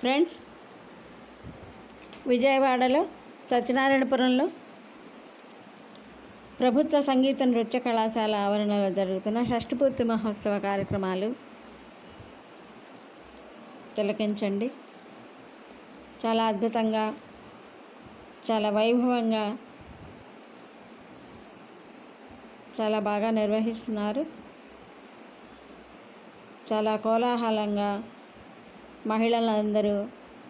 Friends విజయవాడలో సత్యనారాయణపురంలో ప్రభుత్వ సంగీత నృత్య కళాశాల ఆవరణలో జరుగుతున్న షష్ఠపూర్తి మహోత్సవ కార్యక్రమాలు తిలకించండి చాలా అద్భుతంగా చాలా వైభవంగా చాలా బాగా నిర్వహిస్తున్నారు చాలా కోలాహలంగా మహిళలందరూ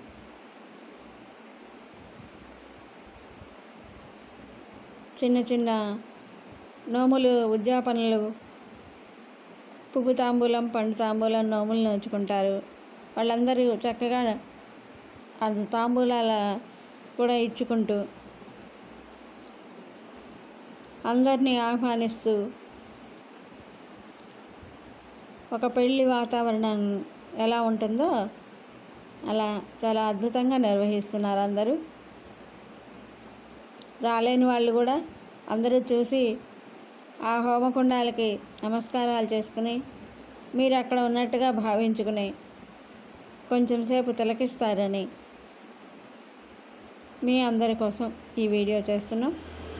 చిన్న చిన్న నోములు ఉద్యాపనలు పువ్వు తాంబూలం పండు తాంబూలం నోములు నోచుకుంటారు వాళ్ళందరూ చక్కగా ఆ తాంబూలాల కూడా ఇచ్చుకుంటూ అందరినీ ఆహ్వానిస్తూ ఒక పెళ్ళి వాతావరణం ఎలా ఉంటుందో అలా చాలా అద్భుతంగా నిర్వహిస్తున్నారు అందరూ రాలేని వాళ్ళు కూడా అందరూ చూసి ఆ హోమకుండాలకి నమస్కారాలు చేసుకుని మీరు అక్కడ ఉన్నట్టుగా భావించుకుని కొంచెం సేపు తిలకిస్తారని మీ అందరి కోసం ఈ వీడియో చేస్తున్నాం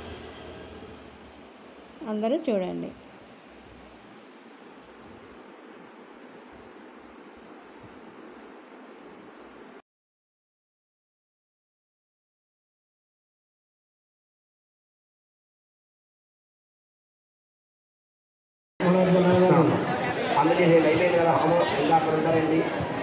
అందరూ చూడండి అందుకే నేను అయిపోయింది కదా హోమం ఇంకా అక్కడ ఉంటారండి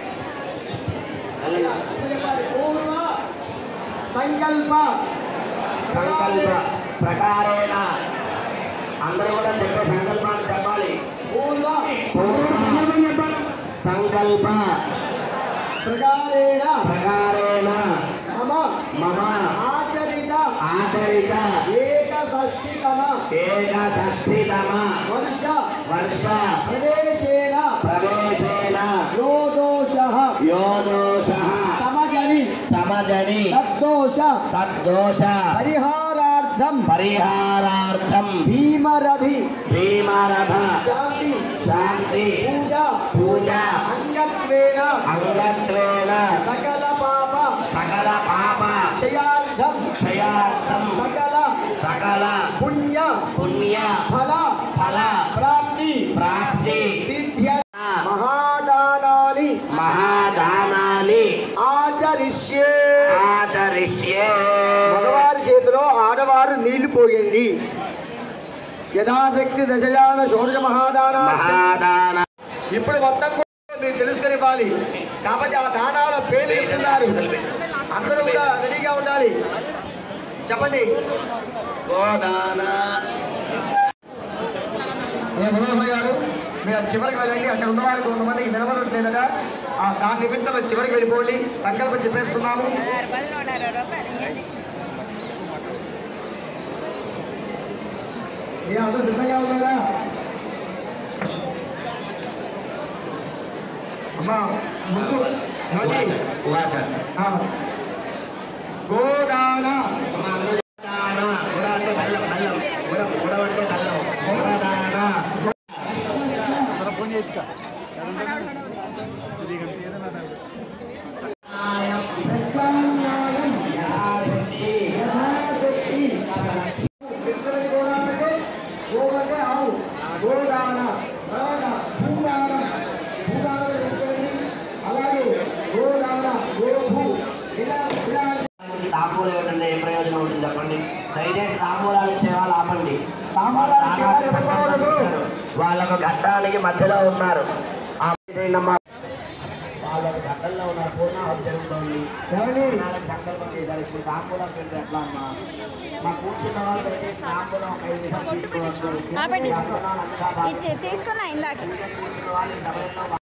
పూర్వ సంకల్ప సంకల్ప ప్రకారేణ అందరూ కూడా చెప్పే సంకల్పాన్ని చెప్పాలి పూర్వ పూర్వ సంకల్ప ప్రకారేణ ప్రకారేణ మమ మమ ఆచరిత ఆచరిత ఏకషష్టితమ ఏకషష్ఠితమ వర్ష వర్ష ప్రవేశేన ప్రవేశేన యోదోష యోదోష సమజని సమజని తద్దోష తద్దోష పరిహారార్థం పరిహారార్థం భీమరథి భీమరథ శాంతి శాంతి పూజ పూజ అంగత్వేన అంగత్వేన సకల పాప సకల పాప క్షయార్థం క్షయార్థం సకల సకల పుణ్య పుణ్య ఫల ఫల ప్రాప్తి ప్రాప్తి సిద్ధ్య మహాదానాని మహాదానాన్ని ఆచరిష్యే ఆచరిష్యే మగవారి చేతిలో ఆడవారు నీళ్లు పోయండి యథాశక్తి దశజాన షోడశ మహాదాన మహాదాన ఇప్పుడు మొత్తం కూడా మీరు తెలుసుకునివ్వాలి కాబట్టి ఆ దానాల పేర్లు చెప్తున్నారు అందరూ కూడా రెడీగా ఉండాలి చెప్పండి గోదాన ఏ మనోహర్ గారు మీరు అది చివరికి వెళ్ళండి అక్కడ ఉన్న వారికి కొంతమందికి నిలబడట్లేదట ఆ దాని నిమిత్తం అది చివరికి వెళ్ళిపోండి సంకల్పం చెప్పేస్తున్నాము ఏ అందరూ సిద్ధంగా ఉన్నారా అమ్మా ముందు రండి. ఉవాచ ఆ. గోదాన గోదాన గుడ అంటే బెల్లం బెల్లం గుడ గుడ అంటే బెల్లం గోదాన ప్రత్యామ్నాయం యథాశక్తి యథాశక్తి మిశ్రమ గోదాన అంటే గో అంటే ఆవు గోదాన తర్వాత భూదానం భూదానం చేసుకోండి అలాగే గోదాన గోభూ ఇలా ఇలా తాంబూలం ఇవ్వడం ఏ ప్రయోజనం ఉంటుంది చెప్పండి దయచేసి తాంబూలాలు ఇచ్చే వాళ్ళు ఆపండి తాంబూలాలు ఇచ్చే వాళ్ళు దానానికి సంకల్పం ఎవరు? చేశారు. వాళ్ళకు ఘట్టానికి మధ్యలో ఉన్నారు ఆ చేయండమ్మా. వాళ్ళకు ఘట్టంలో ఉన్నారు పూర్ణ అది జరుగుతోంది ఏమండి? వాళ్ళకి సంకల్పం చేశారు ఇప్పుడు తాంబూలం పెడితే ఎట్లా అమ్మా మా కూర్చున్న వాళ్ళు దయచేసి తాంబూలం ఒక ఐదు నిమిషాలు తీసుకోవచ్చు ఆ, పెట్టించుకో. ఘట్టాలు అంతా బాగా ఇచ్చి తీసుకున్నా ఇందాక కూర్చున్న వాళ్ళు డబ్బులు